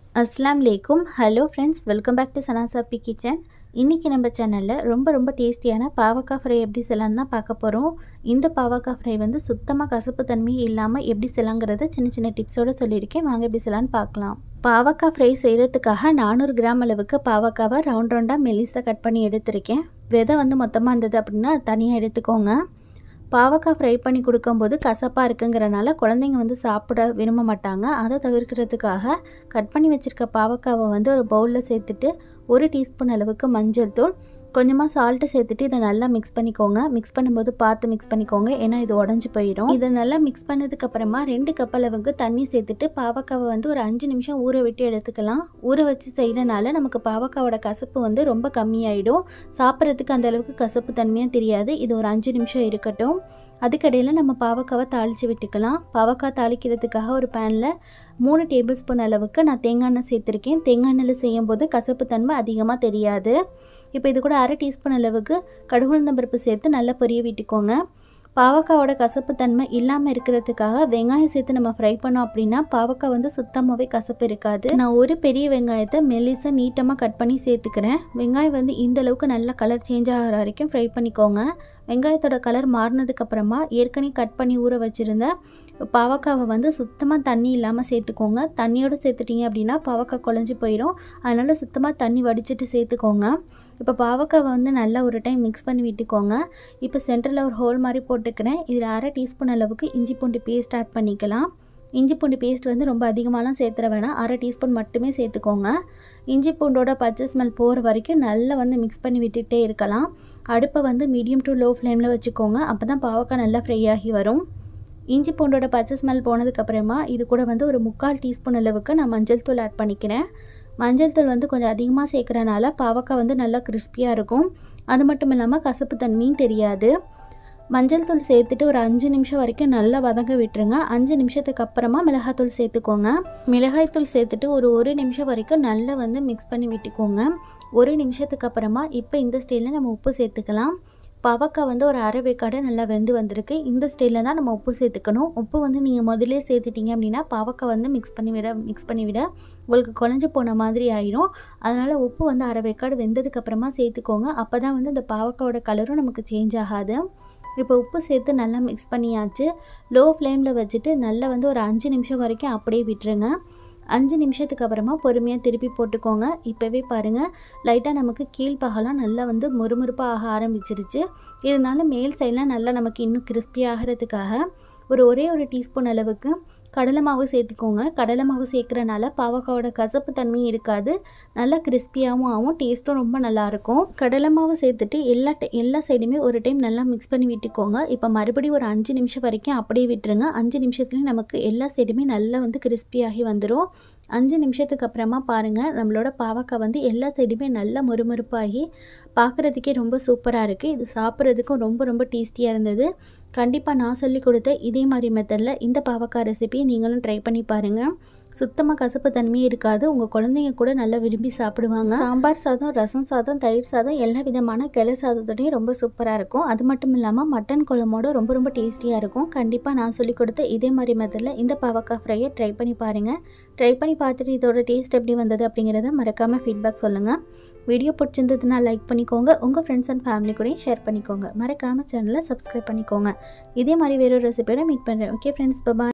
அஸ்லாம் லேக்கும் hello friends welcome back to சனாசாப்பி கிச்சன் இன்றைக்கி நம்ம சேனலில் ரொம்ப ரொம்ப டேஸ்டியான பாவக்காய் ஃப்ரை எப்படி செய்யலான்னு தான் பார்க்க போகிறோம் இந்த பாவக்காய் ஃப்ரை வந்து சுத்தமாக கசப்பு தன்மை இல்லாமல் எப்படி செய்யலாங்கிறத சின்ன சின்ன டிப்ஸோடு சொல்லியிருக்கேன் வாங்க எப்படி செய்யலான்னு பார்க்கலாம் பாவக்காய் ஃப்ரை செய்கிறதுக்காக நானூறு கிராம் அளவுக்கு பாவக்காவை ரவுண்ட் ரவுண்டாக மெலிசாக கட் பண்ணி எடுத்திருக்கேன் விதை வந்து மொத்தமாக இருந்தது அப்படின்னா தனியாக எடுத்துக்கோங்க பாவக்காய் ஃப்ரை பண்ணி கொடுக்கும்போது கசப்பாக இருக்குங்கிறனால குழந்தைங்க வந்து சாப்பிட விரும்ப மாட்டாங்க அதை தவிர்க்கிறதுக்காக கட் பண்ணி வச்சுருக்க பாவக்காவை வந்து ஒரு பவுலில் சேர்த்துட்டு ஒரு டீஸ்பூன் அளவுக்கு மஞ்சள் தூள் கொஞ்சமாக சால்ட்டு சேர்த்துட்டு இதை நல்லா மிக்ஸ் பண்ணிக்கோங்க மிக்ஸ் பண்ணும்போது பார்த்து மிக்ஸ் பண்ணிக்கோங்க ஏன்னா இது உடஞ்சி போயிடும் இதை நல்லா மிக்ஸ் பண்ணதுக்கு அப்புறமா ரெண்டு கப் அளவுக்கு தண்ணி சேர்த்துட்டு பாவக்காவை வந்து ஒரு அஞ்சு நிமிஷம் ஊற விட்டு எடுத்துக்கலாம் ஊற வச்சு செய்கிறனால நமக்கு பாவக்காவோட கசப்பு வந்து ரொம்ப கம்மியாயிடும் சாப்பிட்றதுக்கு அந்த அளவுக்கு கசப்பு தன்மையாக தெரியாது இது ஒரு அஞ்சு நிமிஷம் இருக்கட்டும் அதுக்கடையில் நம்ம பாவக்காவை தாளித்து விட்டுக்கலாம் பாவக்காய் தாளிக்கிறதுக்காக ஒரு பேனில் மூணு டேபிள் ஸ்பூன் அளவுக்கு நான் தேங்காய் எண்ணெய் சேர்த்துருக்கேன் தேங்காய் எண்ணெயில் செய்யும்போது கசப்பு தன்மை அதிகமாக தெரியாது இப்போ இது கூட அரை டீஸ்பூன் அளவுக்கு கடுகுளுந்தம் பருப்பு சேர்த்து நல்லா பொரிய விட்டுக்கோங்க பாவக்காவோட கசப்பு தன்மை இல்லாமல் இருக்கிறதுக்காக வெங்காயம் சேர்த்து நம்ம ஃப்ரை பண்ணோம் அப்படின்னா பாவக்காய் வந்து சுத்தமாகவே கசப்பு இருக்காது நான் ஒரு பெரிய வெங்காயத்தை மெல்லிசாக நீட்டமாக கட் பண்ணி சேர்த்துக்கிறேன் வெங்காயம் வந்து இந்த அளவுக்கு நல்லா கலர் சேஞ்ச் ஆகிற வரைக்கும் ஃப்ரை பண்ணிக்கோங்க வெங்காயத்தோட கலர் மாறினதுக்கப்புறமா ஏற்கனவே கட் பண்ணி ஊற வச்சுருந்த பாவக்காவை வந்து சுத்தமாக தண்ணி இல்லாமல் சேர்த்துக்கோங்க தண்ணியோடு சேர்த்துட்டிங்க அப்படின்னா பாவக்காய் குழஞ்சி போயிடும் அதனால் சுத்தமாக தண்ணி வடிச்சிட்டு சேர்த்துக்கோங்க இப்போ பாவக்காவை வந்து நல்லா ஒரு டைம் மிக்ஸ் பண்ணி விட்டுக்கோங்க இப்போ சென்டரில் ஒரு ஹோல் மாதிரி போட்டுக்கிறேன் இதில் அரை டீஸ்பூன் அளவுக்கு இஞ்சி பூண்டு பேஸ்ட் ஆட் பண்ணிக்கலாம் இஞ்சி பூண்டு பேஸ்ட் வந்து ரொம்ப அதிகமாகலாம் சேர்த்துற வேணாம் அரை டீஸ்பூன் மட்டுமே சேர்த்துக்கோங்க இஞ்சி பூண்டோட பச்சை ஸ்மெல் போகிற வரைக்கும் நல்லா வந்து மிக்ஸ் பண்ணி விட்டுகிட்டே இருக்கலாம் அடுப்பை வந்து மீடியம் டு லோ ஃப்ளேமில் வச்சுக்கோங்க அப்போ தான் பாவக்காய் நல்லா ஃப்ரை ஆகி வரும் இஞ்சி பூண்டோட பச்சை ஸ்மெல் போனதுக்கப்புறமா இது கூட வந்து ஒரு முக்கால் டீஸ்பூன் அளவுக்கு நான் மஞ்சள் தூள் ஆட் பண்ணிக்கிறேன் மஞ்சள் தூள் வந்து கொஞ்சம் அதிகமாக சேர்க்குறனால பாவக்காய் வந்து நல்லா கிறிஸ்பியாக இருக்கும் அது மட்டும் இல்லாமல் கசப்பு தன்மையும் தெரியாது மஞ்சள் தூள் சேர்த்துட்டு ஒரு அஞ்சு நிமிஷம் வரைக்கும் நல்லா வதங்க விட்டுருங்க அஞ்சு நிமிஷத்துக்கு அப்புறமா மிளகாத்தூள் சேர்த்துக்கோங்க மிளகாய்த்தூள் சேர்த்துட்டு ஒரு ஒரு நிமிஷம் வரைக்கும் நல்லா வந்து மிக்ஸ் பண்ணி விட்டுக்கோங்க ஒரு நிமிஷத்துக்கு அப்புறமா இப்போ இந்த ஸ்டேஜில் நம்ம உப்பு சேர்த்துக்கலாம் பாவக்காய் வந்து ஒரு அரை வேக்காடு நல்லா வெந்து வந்திருக்கு இந்த ஸ்டேஜில் தான் நம்ம உப்பு சேர்த்துக்கணும் உப்பு வந்து நீங்கள் முதலே சேர்த்துட்டிங்க அப்படின்னா பாவக்காய் வந்து மிக்ஸ் பண்ணி விட மிக்ஸ் பண்ணி விட உங்களுக்கு குழஞ்சி போன மாதிரி ஆயிரும் அதனால் உப்பு வந்து அரை வேக்காடு வெந்ததுக்கப்புறமா சேர்த்துக்கோங்க அப்போ தான் வந்து இந்த பாவக்காயோட கலரும் நமக்கு சேஞ்ச் ஆகாது இப்போ உப்பு சேர்த்து நல்லா மிக்ஸ் பண்ணியாச்சு லோ ஃப்ளேமில் வச்சுட்டு நல்லா வந்து ஒரு அஞ்சு நிமிஷம் வரைக்கும் அப்படியே விட்டுருங்க அஞ்சு நிமிஷத்துக்கு அப்புறமா பொறுமையாக திருப்பி போட்டுக்கோங்க இப்போவே பாருங்கள் லைட்டாக நமக்கு கீழ்ப்பகலாம் நல்லா வந்து முறுமுறுப்பாக ஆக ஆரம்பிச்சிருச்சு இருந்தாலும் மேல் சைட்லாம் நல்லா நமக்கு இன்னும் கிறிஸ்பி ஆகிறதுக்காக ஒரு ஒரே ஒரு டீஸ்பூன் அளவுக்கு கடலை மாவு சேர்த்துக்கோங்க கடலை மாவு சேர்க்குறனால பாவக்காவோட கசப்பு தன்மையும் இருக்காது நல்லா கிறிஸ்பியாகவும் ஆகும் டேஸ்ட்டும் ரொம்ப நல்லாயிருக்கும் கடலை மாவு சேர்த்துட்டு எல்லா எல்லா சைடுமே ஒரு டைம் நல்லா மிக்ஸ் பண்ணி விட்டுக்கோங்க இப்போ மறுபடியும் ஒரு அஞ்சு நிமிஷம் வரைக்கும் அப்படியே விட்டுருங்க அஞ்சு நிமிஷத்துலேயும் நமக்கு எல்லா சைடுமே நல்லா வந்து கிறிஸ்பியாகி வந்துடும் அஞ்சு நிமிஷத்துக்கு அப்புறமா பாருங்கள் நம்மளோட பாவக்காய் வந்து எல்லா சைடுமே நல்லா மொறுமொறுப்பாகி பார்க்குறதுக்கே ரொம்ப சூப்பராக இருக்குது இது சாப்பிட்றதுக்கும் ரொம்ப ரொம்ப டேஸ்டியாக இருந்தது கண்டிப்பாக நான் சொல்லி கொடுத்த இதே மாதிரி மெத்தடில் இந்த பாவக்காய் ரெசிபியை நீங்களும் ட்ரை பண்ணி பாருங்கள் சுத்தமாக கசப்பு தன்மையே இருக்காது உங்கள் குழந்தைங்க கூட நல்லா விரும்பி சாப்பிடுவாங்க சாம்பார் சாதம் ரசம் சாதம் தயிர் சாதம் எல்லா விதமான கிளை சாதத்தோடையும் ரொம்ப சூப்பராக இருக்கும் அது மட்டும் இல்லாமல் மட்டன் குழம்போட ரொம்ப ரொம்ப டேஸ்டியாக இருக்கும் கண்டிப்பாக நான் சொல்லி கொடுத்த இதே மாதிரி மெத்தடில் இந்த பாவக்காய் ஃப்ரையை ட்ரை பண்ணி பாருங்கள் ட்ரை பண்ணி பார்த்துட்டு இதோட டேஸ்ட் எப்படி வந்தது அப்படிங்கிறத மறக்காமல் ஃபீட்பேக் சொல்லுங்கள் வீடியோ பிடிச்சிருந்ததுன்னா லைக் பண்ணிக்கோங்க உங்கள் ஃப்ரெண்ட்ஸ் அண்ட் ஃபேமிலி கூடயும் ஷேர் பண்ணிக்கோங்க மறக்காமல் சேனலை சப்ஸ்கிரைப் பண்ணிக்கோங்க இதே மாதிரி வேறொரு ரெசிபியோட மீட் பண்ணுறேன் ஓகே ஃப்ரெண்ட்ஸ் பபாய்